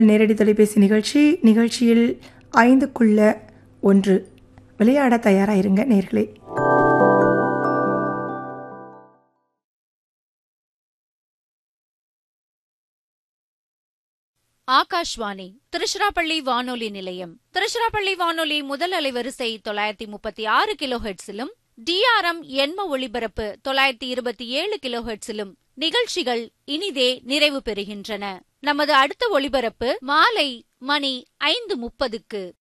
நேரடி தொலைபேசி நிகழ்ச்சி நிகழ்ச்சியில் ஐந்துக்குள்ள ஒன்று விளையாட தயாராயிருங்க நேர்களே ஆகாஷ்வாணி திருச்சிராப்பள்ளி வானொலி நிலையம் திருச்சிராப்பள்ளி வானொலி முதல் அலைவரிசை தொள்ளாயிரத்தி முப்பத்தி ஆறு கிலோ ஹெட்ஸிலும் டிஆர்எம் எண்ம ஒளிபரப்பு தொள்ளாயிரத்தி இருபத்தி ஏழு கிலோ ஹெட்ஸிலும் நிகழ்ச்சிகள் இனிதே நிறைவு பெறுகின்றன நமது அடுத்த ஒளிபரப்பு மாலை மணி ஐந்து முப்பதுக்கு